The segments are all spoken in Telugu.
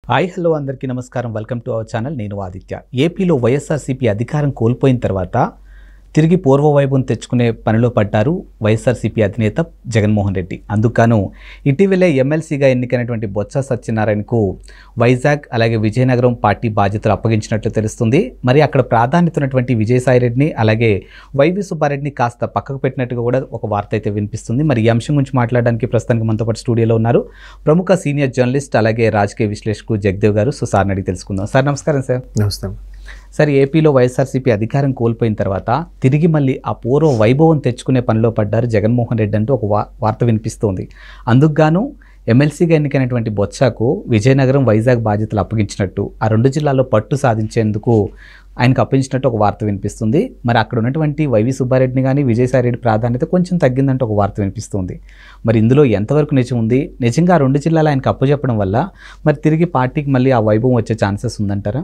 హాయ్ హలో అందరికీ నమస్కారం వెల్కమ్ టు అవర్ ఛానల్ నేను ఆదిత్య ఏపీలో వైఎస్ఆర్సీపీ అధికారం కోల్పోయిన తర్వాత తిరిగి పూర్వ వైభవం తెచ్చుకునే పనిలో పడ్డారు వైఎస్ఆర్సీపీ అధినేత జగన్మోహన్ రెడ్డి అందుకను ఇటీవలే ఎమ్మెల్సీగా ఎన్నికైనటువంటి బొత్స సత్యనారాయణకు వైజాగ్ అలాగే విజయనగరం పార్టీ బాధ్యతలు అప్పగించినట్లు తెలుస్తుంది మరి అక్కడ ప్రాధాన్యత ఉన్నటువంటి విజయసాయిరెడ్డిని అలాగే వైవి సుబ్బారెడ్డిని కాస్త పక్కకు పెట్టినట్టుగా కూడా ఒక వార్త అయితే వినిపిస్తుంది మరి ఈ అంశం గురించి మాట్లాడడానికి ప్రస్తుతానికి మనతో పాటు స్టూడియోలో ఉన్నారు ప్రముఖ సీనియర్ జర్నలిస్ట్ అలాగే రాజకీయ విశ్లేషకుడు జగదేవ్ గారు సో సార్ని అడిగి తెలుసుకుందాం సార్ నమస్కారం సార్ నమస్తే సార్ ఏపీలో వైఎస్ఆర్సీపీ అధికారం కోల్పోయిన తర్వాత తిరిగి మళ్ళీ ఆ పూర్వ వైభవం తెచ్చుకునే పనిలో పడ్డారు జగన్మోహన్ రెడ్డి అంటూ ఒక వా వార్త వినిపిస్తోంది అందుకు గాను ఎమ్మెల్సీగా ఎన్నికైనటువంటి బొత్సకు విజయనగరం వైజాగ్ బాధ్యతలు అప్పగించినట్టు ఆ రెండు జిల్లాల్లో పట్టు సాధించేందుకు ఆయనకు అప్పగించినట్టు ఒక వార్త వినిపిస్తుంది మరి అక్కడ ఉన్నటువంటి వైవి సుబ్బారెడ్డిని కానీ విజయసాయిరెడ్డి ప్రాధాన్యత కొంచెం తగ్గిందంటూ ఒక వార్త వినిపిస్తుంది మరి ఇందులో ఎంతవరకు నిజం ఉంది నిజంగా ఆ రెండు జిల్లాలు ఆయనకు అప్పచెప్పడం వల్ల మరి తిరిగి పార్టీకి మళ్ళీ ఆ వైభవం వచ్చే ఛాన్సెస్ ఉందంటారా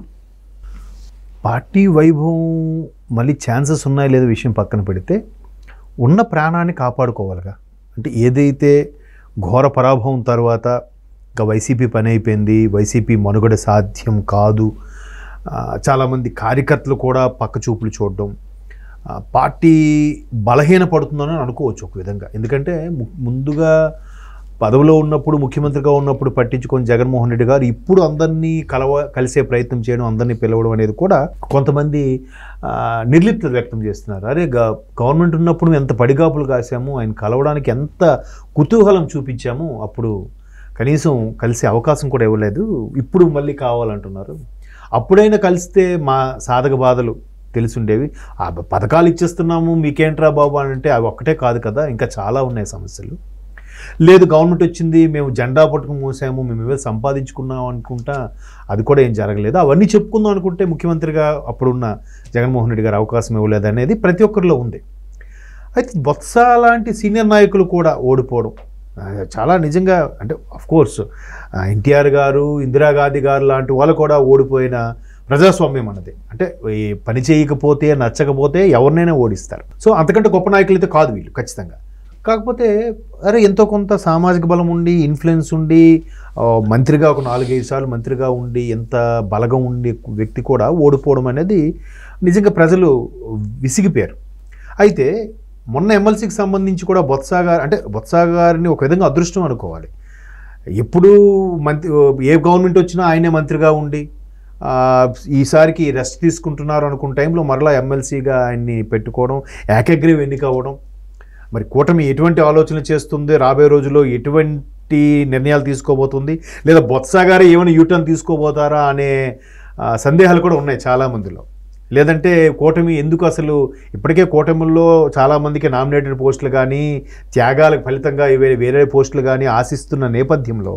పార్టీ వైభవం మళ్ళీ ఛాన్సెస్ ఉన్నాయో లేదో విషయం పక్కన పెడితే ఉన్న ప్రాణాన్ని కాపాడుకోవాలిగా అంటే ఏదైతే ఘోర పరాభవం తర్వాత ఇంకా వైసీపీ పని అయిపోయింది వైసీపీ మనుగడ సాధ్యం కాదు ఆ, చాలామంది కార్యకర్తలు కూడా పక్క చూపులు చూడడం ఆ, పార్టీ బలహీన పడుతుందని అనుకోవచ్చు ఒక విధంగా ఎందుకంటే ము- ముందుగా పదవిలో ఉన్నప్పుడు ముఖ్యమంత్రిగా ఉన్నప్పుడు పట్టించుకొని జగన్మోహన్ రెడ్డి గారు ఇప్పుడు అందరినీ కలవ కలిసే ప్రయత్నం చేయడం అందరినీ పిలవడం అనేది కూడా కొంతమంది ఆ, నిర్లిప్తత వ్యక్తం చేస్తున్నారు అరే గ గవర్నమెంట్ ఉన్నప్పుడు మేము ఎంత పడిగాపులు కాసాము ఆయన కలవడానికి ఎంత కుతూహలం చూపించాము అప్పుడు కనీసం కలిసే అవకాశం కూడా ఇవ్వలేదు ఇప్పుడు మళ్ళీ కావాలంటున్నారు అప్పుడైనా కలిస్తే మా సాధక బాధలు తెలిసుండేవి ఆ బ- పథకాలు ఇచ్చేస్తున్నాము మీకేంట్రా బాబు అని అంటే అవి ఒక్కటే కాదు కదా ఇంకా చాలా ఉన్నాయి సమస్యలు లేదు గవర్నమెంట్ వచ్చింది మేము జెండా పట్టుకుని మోసాము మేము ఏదో సంపాదించుకున్నాం అనుకుంటా అది కూడా ఏం జరగలేదు అవన్నీ చెప్పుకుందాం అనుకుంటే ముఖ్యమంత్రిగా అప్పుడున్న జగన్మోహన్ రెడ్డి గారు అవకాశం ఇవ్వలేదు అనేది ప్రతి ఒక్కరిలో ఉంది అయితే బొత్స లాంటి సీనియర్ నాయకులు కూడా ఓడిపోవడం ఆ, చాలా నిజంగా అంటే కోర్స్ ఎన్టీఆర్ గారు ఇందిరాగాంధీ గారు లాంటి వాళ్ళు కూడా ఓడిపోయిన ప్రజాస్వామ్యం అన్నది అంటే ఈ పని చేయకపోతే నచ్చకపోతే ఎవరినైనా ఓడిస్తారు సో అంతకంటే గొప్ప నాయకులు అయితే కాదు వీళ్ళు ఖచ్చితంగా కాకపోతే అరే ఎంతో కొంత సామాజిక బలం ఉండి ఇన్ఫ్లుయెన్స్ ఉండి ఆ, మంత్రిగా ఒక నాలుగైదు సార్లు మంత్రిగా ఉండి ఎంత బలగం ఉండి వ్యక్తి కూడా ఓడిపోవడం అనేది నిజంగా ప్రజలు విసిగిపోయారు అయితే మొన్న ఎమ్మెల్సీకి సంబంధించి కూడా బొత్స గారు అంటే బొత్స గారిని ఒక విధంగా అదృష్టం అనుకోవాలి ఎప్పుడు మంత్రి ఏ గవర్నమెంట్ వచ్చినా ఆయనే మంత్రిగా ఉండి ఆ, ఈసారికి రెస్ట్ తీసుకుంటున్నారు అనుకున్న టైంలో మరలా ఎమ్మెల్సీగా ఆయన్ని పెట్టుకోవడం ఏకగ్రీవ్ ఎన్నిక అవ్వడం మరి కూటమి ఎటువంటి ఆలోచనలు చేస్తుంది రాబోయే రోజుల్లో ఎటువంటి నిర్ణయాలు తీసుకోబోతుంది లేదా బొత్స గారు ఏమైనా యూటర్న్ తీసుకోబోతారా అనే ఆ, సందేహాలు కూడా ఉన్నాయి చాలామందిలో లేదంటే కూటమి ఎందుకు అసలు ఇప్పటికే కూటమిలో చాలామందికి నామినేటెడ్ పోస్టులు కానీ త్యాగాలకు ఫలితంగా వేరే వేరే పోస్టులు కానీ ఆశిస్తున్న నేపథ్యంలో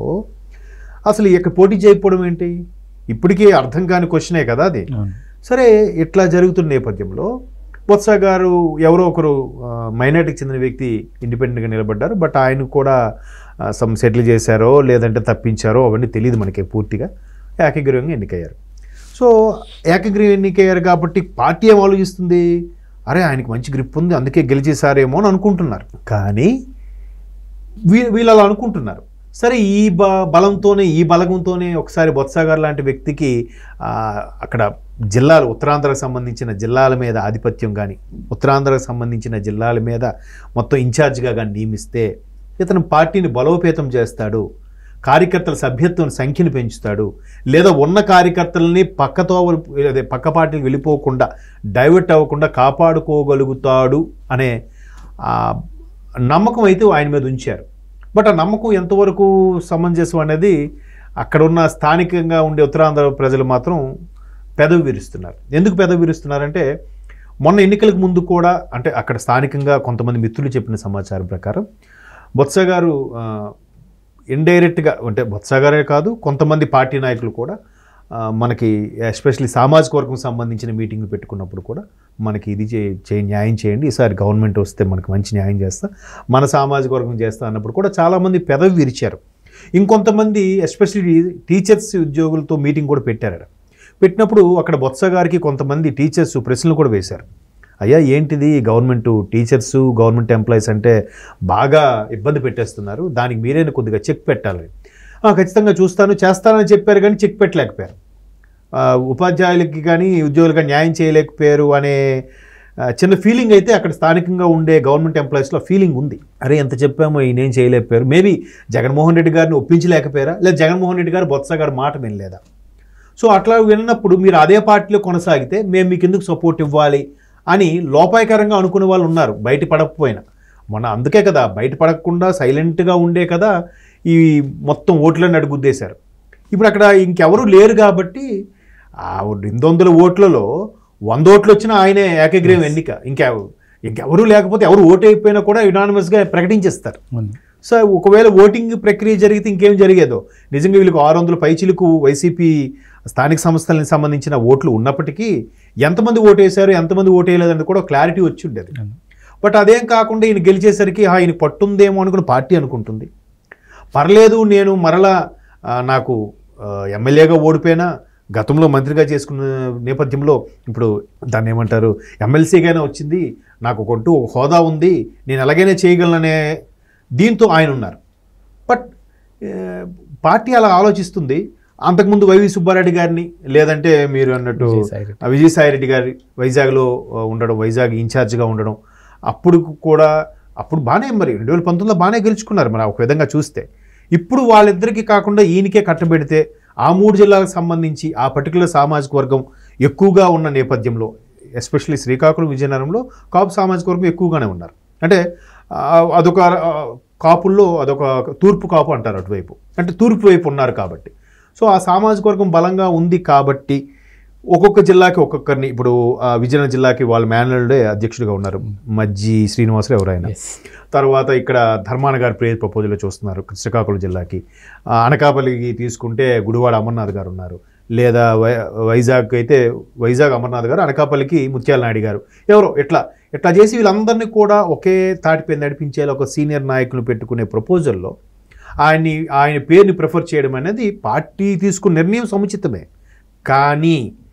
అసలు ఇక్కడ పోటీ చేయకపోవడం ఏంటి ఇప్పటికీ అర్థం కాని క్వశ్చనే కదా అది సరే ఇట్లా జరుగుతున్న నేపథ్యంలో బొత్స గారు ఎవరో ఒకరు మైనార్టీకి చెందిన వ్యక్తి ఇండిపెండెంట్గా నిలబడ్డారు బట్ ఆయన కూడా సమ్ సెటిల్ చేశారో లేదంటే తప్పించారో అవన్నీ తెలియదు మనకి పూర్తిగా ఏకగ్రీవంగా ఎన్నికయ్యారు సో ఏకగ్రీవం ఎన్నికయ్యారు కాబట్టి పార్టీ ఏం ఆలోచిస్తుంది అరే ఆయనకి మంచి గ్రిప్ ఉంది అందుకే గెలిచేశారేమో అని అనుకుంటున్నారు కానీ వీ వీళ్ళు అలా అనుకుంటున్నారు సరే ఈ బ బలంతోనే ఈ బలగంతోనే ఒకసారి బొత్స గారు లాంటి వ్యక్తికి ఆ, అక్కడ జిల్లాలు ఉత్తరాంధ్రకు సంబంధించిన జిల్లాల మీద ఆధిపత్యం కానీ ఉత్తరాంధ్రకు సంబంధించిన జిల్లాల మీద మొత్తం ఇన్ఛార్జిగా కానీ నియమిస్తే ఇతను పార్టీని బలోపేతం చేస్తాడు కార్యకర్తల సభ్యత్వం సంఖ్యను పెంచుతాడు లేదా ఉన్న కార్యకర్తలని పక్కతో అదే పక్క పార్టీకి వెళ్ళిపోకుండా డైవర్ట్ అవ్వకుండా కాపాడుకోగలుగుతాడు అనే ఆ, నమ్మకం అయితే ఆయన మీద ఉంచారు బట్ ఆ నమ్మకం ఎంతవరకు సమంజసం అనేది అక్కడ ఉన్న స్థానికంగా ఉండే ఉత్తరాంధ్ర ప్రజలు మాత్రం పెదవి విరుస్తున్నారు ఎందుకు పెదవి విరుస్తున్నారంటే మొన్న ఎన్నికలకు ముందు కూడా అంటే అక్కడ స్థానికంగా కొంతమంది మిత్రులు చెప్పిన సమాచారం ప్రకారం బొత్స గారు ఇండైరెక్ట్గా అంటే బొత్స గారే కాదు కొంతమంది పార్టీ నాయకులు కూడా ఆ, మనకి ఎస్పెషల్లీ సామాజిక వర్గం సంబంధించిన మీటింగ్లు పెట్టుకున్నప్పుడు కూడా మనకి ఇది చే చే- న్యాయం చేయండి ఈసారి గవర్నమెంట్ వస్తే మనకి మంచి న్యాయం చేస్తా మన సామాజిక వర్గం చేస్తా అన్నప్పుడు కూడా చాలామంది పెదవి విరిచారు ఇంకొంతమంది ఎస్పెషల్లీ టీచర్స్ ఉద్యోగులతో మీటింగ్ కూడా పెట్టారు పెట్టినప్పుడు అక్కడ బొత్స గారికి కొంతమంది టీచర్స్ ప్రశ్నలు కూడా వేశారు అయ్యా ఏంటిది గవర్నమెంట్ టీచర్స్ గవర్నమెంట్ ఎంప్లాయీస్ అంటే బాగా ఇబ్బంది పెట్టేస్తున్నారు దానికి మీరైనా కొద్దిగా చెక్ పెట్టాలి "ఆ, ఖచ్చితంగా చూస్తాను చేస్తానని చెప్పారు కానీ చెక్ పెట్టలేకపోయారు ఆ, ఉపాధ్యాయులకి కానీ ఉద్యోగులకు కానీ న్యాయం చేయలేకపోయారు అనే ఆ, చిన్న ఫీలింగ్ అయితే అక్కడ స్థానికంగా ఉండే గవర్నమెంట్ ఎంప్లాయీస్లో ఫీలింగ్ ఉంది అరే ఎంత చెప్పామో ఈయన ఏం చేయలేకపోయారు మేబీ జగన్మోహన్ రెడ్డి గారిని ఒప్పించలేకపోయారా లేదా జగన్మోహన్ రెడ్డి గారు బొత్స గారు మాట వినలేదా సో అట్లా విన్నప్పుడు మీరు అదే పార్టీలో కొనసాగితే మేము మీకు ఎందుకు సపోర్ట్ ఇవ్వాలి అని లోపాయకరంగా అనుకునే వాళ్ళు ఉన్నారు బయట పడకపోయినా మొన్న అందుకే కదా బయట పడకుండా సైలెంట్గా ఉండే కదా ఈ మొత్తం ఓట్లను అడుగుద్దేశారు ఇప్పుడు అక్కడ ఇంకెవరు లేరు కాబట్టి ఆ రెండు వందల ఓట్లలో వంద ఓట్లు వచ్చినా ఆయనే ఏకగ్రీవం ఎన్నిక ఇంకా ఇంకెవరు లేకపోతే ఎవరు ఓటు అయిపోయినా కూడా యునానిమస్గా ప్రకటించేస్తారు ఉంది. సో ఒకవేళ ఓటింగ్ ప్రక్రియ జరిగితే ఇంకేం జరిగేదో నిజంగా వీళ్ళకి ఆరు వందల పైచిలకు వైసీపీ స్థానిక సంస్థలకు సంబంధించిన ఓట్లు ఉన్నప్పటికీ ఎంతమంది ఓటు వేశారు ఎంతమంది ఓటు వేయలేదని కూడా క్లారిటీ వచ్చి ఉండేది అవును. బట్ అదేం కాకుండా ఈయన గెలిచేసరికి "హా, ఈయన పట్టుందేమో అనుకుని పార్టీ అనుకుంటుంది పర్లేదు నేను మరలా ఆ, నాకు ఆ, ఎమ్మెల్యేగా ఓడిపోయినా గతంలో మంత్రిగా చేసుకున్న నేపథ్యంలో ఇప్పుడు దాన్ని ఏమంటారు ఎమ్మెల్సీగానే వచ్చింది నాకు కొంటూ ఒక హోదా ఉంది నేను ఎలాగైనా చేయగలననే దీంతో ఆయన ఉన్నారు బట్ ఏ, పార్టీ అలా ఆలోచిస్తుంది అంతకుముందు వైవి సుబ్బారెడ్డి గారిని లేదంటే మీరు అన్నట్టు విజయసాయి రెడ్డి. ఆ విజయసాయి రెడ్డి గారి వైజాగ్లో ఆ, ఉండడం వైజాగ్ ఇన్ఛార్జ్గా ఉండడం అప్పుడు కూడా అప్పుడు బాగానే మరి రెండు వేల పంతొమ్మిదిలో బాగానే గెలుచుకున్నారు మరి ఒక విధంగా చూస్తే ఇప్పుడు వాళ్ళిద్దరికీ కాకుండా ఈయనకే కట్టబెడితే ఆ మూడు జిల్లాలకు సంబంధించి ఆ పర్టికులర్ సామాజిక వర్గం ఎక్కువగా ఉన్న నేపథ్యంలో ఎస్పెషల్లీ శ్రీకాకుళం విజయనగరంలో కాపు సామాజిక వర్గం ఎక్కువగానే ఉన్నారు అంటే ఆ, అదొక ఆ, కాపుల్లో అదొక తూర్పు కాపు అంటారు అటువైపు అంటే తూర్పు వైపు ఉన్నారు కాబట్టి సో ఆ సామాజిక వర్గం బలంగా ఉంది కాబట్టి ఒక్కొక్క జిల్లాకి ఒక్కొక్కరిని ఇప్పుడు ఆ, విజయనగరం జిల్లాకి వాళ్ళ మేనల్డే అధ్యక్షుడిగా ఉన్నారు మజ్జి శ్రీనివాసరావు ఎవరైనా Yes. తర్వాత ఇక్కడ ధర్మాన గారి ప్రేర్ ప్రపోజల్లో చూస్తున్నారు శ్రీకాకుళం జిల్లాకి ఆ, అనకాపల్లికి తీసుకుంటే గుడివాడ అమర్నాథ్ గారు ఉన్నారు లేదా వై వైజాగ్ అయితే వైజాగ్ అమర్నాథ్ గారు అనకాపల్లికి ముత్యాల నాయుడు గారు ఎవరో ఇట్లా ఇట్లా చేసి వీళ్ళందరినీ కూడా ఒకే తాటిపై నడిపించేలా ఒక సీనియర్ నాయకులు పెట్టుకునే ప్రపోజల్లో ఆయన్ని ఆయన పేరుని ప్రిఫర్ చేయడం అనేది పార్టీ తీసుకున్న నిర్ణయం సముచితమే కానీ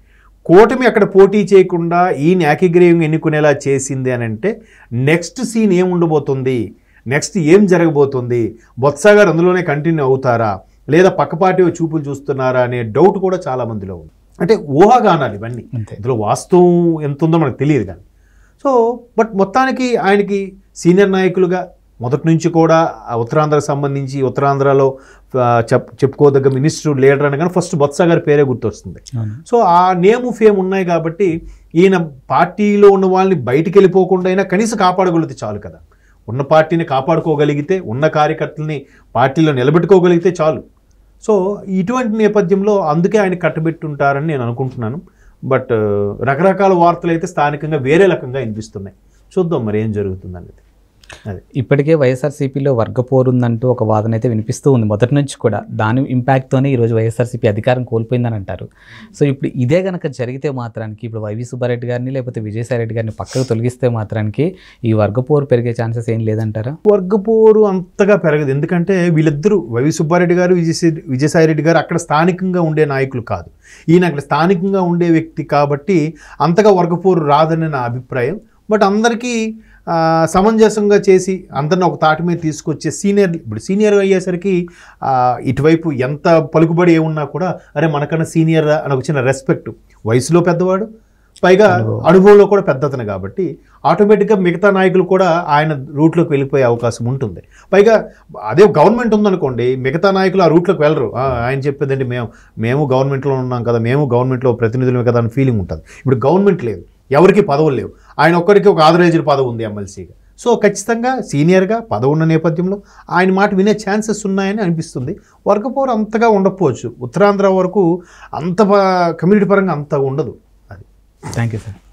కూటమి అక్కడ పోటీ చేయకుండా ఈయన ఏకగ్రీవం ఎన్నుకునేలా చేసింది అని అంటే నెక్స్ట్ సీన్ ఏం ఉండబోతుంది నెక్స్ట్ ఏం జరగబోతుంది బొత్స గారు అందులోనే కంటిన్యూ అవుతారా లేదా పక్కపాటి చూపులు చూస్తున్నారా అనే డౌట్ కూడా చాలా మందిలో ఉంది అంటే ఊహాగానాలు ఇవన్నీ అంతే ఇందులో వాస్తవం ఎంత ఉందో మనకు తెలియదు కానీ సో బట్ మొత్తానికి ఆయనకి సీనియర్ నాయకులుగా మొదటి నుంచి కూడా ఆ ఉత్తరాంధ్రకు సంబంధించి ఉత్తరాంధ్రలో ఆ, చెప్ చెప్పుకోదగ్గ మినిస్టర్ లీడర్ అనగానే ఫస్ట్ బొత్స గారి పేరే గుర్తొస్తుంది అవును. సో ఆ నేము ఫేమ్ ఉన్నాయి కాబట్టి ఈయన పార్టీలో ఉన్న వాళ్ళని బయటికి వెళ్ళిపోకుండా అయినా కనీసం కాపాడగలిగితే చాలు కదా ఉన్న పార్టీని కాపాడుకోగలిగితే ఉన్న కార్యకర్తల్ని పార్టీలో నిలబెట్టుకోగలిగితే చాలు సో ఇటువంటి నేపథ్యంలో అందుకే ఆయన కట్టబెట్టుంటారని నేను అనుకుంటున్నాను బట్ రకరకాల వార్తలు అయితే స్థానికంగా వేరే రకంగా వినిపిస్తున్నాయి చూద్దాం మరి ఏం జరుగుతుంది అనేది అది ఇప్పటికే వైఎస్ఆర్సీపీలో వర్గపోరు ఉందంటూ ఒక వాదన అయితే వినిపిస్తూ ఉంది మొదటి నుంచి కూడా దాని ఇంపాక్ట్తోనే ఈరోజు వైఎస్ఆర్సీపీ అధికారం కోల్పోయిందని అంటారు సో ఇప్పుడు ఇదే కనుక జరిగితే మాత్రానికి ఇప్పుడు వైవి సుబ్బారెడ్డి గారిని లేకపోతే విజయసాయి రెడ్డి గారిని పక్కకు తొలగిస్తే మాత్రానికి ఈ వర్గపోరు పెరిగే ఛాన్సెస్ ఏం లేదంటారా వర్గపోరు అంతగా పెరగదు ఎందుకంటే వీళ్ళిద్దరూ వైవి సుబ్బారెడ్డి గారు విజయసాయి విజయసాయి రెడ్డి గారు అక్కడ స్థానికంగా ఉండే నాయకులు కాదు ఈయన అక్కడ స్థానికంగా ఉండే వ్యక్తి కాబట్టి అంతగా వర్గపోరు రాదని నా అభిప్రాయం బట్ అందరికీ ఆ, సమంజసంగా చేసి అందరిని ఒక తాటి మీద తీసుకొచ్చే సీనియర్ ఇప్పుడు సీనియర్ అయ్యేసరికి ఆ, ఇటువైపు ఎంత పలుకుబడి ఏమున్నా కూడా అరే మనకన్నా సీనియర్ అని ఒక చిన్న రెస్పెక్ట్ వయసులో పెద్దవాడు పైగా అనుభవంలో కూడా పెద్దతను కాబట్టి ఆటోమేటిక్గా మిగతా నాయకులు కూడా ఆయన రూట్లోకి వెళ్ళిపోయే అవకాశం ఉంటుంది పైగా అదే గవర్నమెంట్ ఉందనుకోండి మిగతా నాయకులు ఆ రూట్లోకి వెళ్ళరు "ఆ, ఆయన చెప్పేదండి మేము మేము గవర్నమెంట్లో ఉన్నాం కదా మేము గవర్నమెంట్లో ప్రతినిధులమే కదా అని ఫీలింగ్ ఉంటుంది ఇప్పుడు గవర్నమెంట్ లేదు ఎవరికి పదవులు లేవు ఆయన ఒక్కరికి ఒక ఆథరైజ్డ్ పదవి ఉంది ఎమ్మెల్సీగా సో ఖచ్చితంగా సీనియర్గా పదవి ఉన్న నేపథ్యంలో ఆయన మాట వినే ఛాన్సెస్ ఉన్నాయని అనిపిస్తుంది వర్గపోరు అంతగా ఉండకపోవచ్చు ఉత్తరాంధ్ర వరకు అంత కమ్యూనిటీ పరంగా అంత ఉండదు అది థ్యాంక్ యూ సార్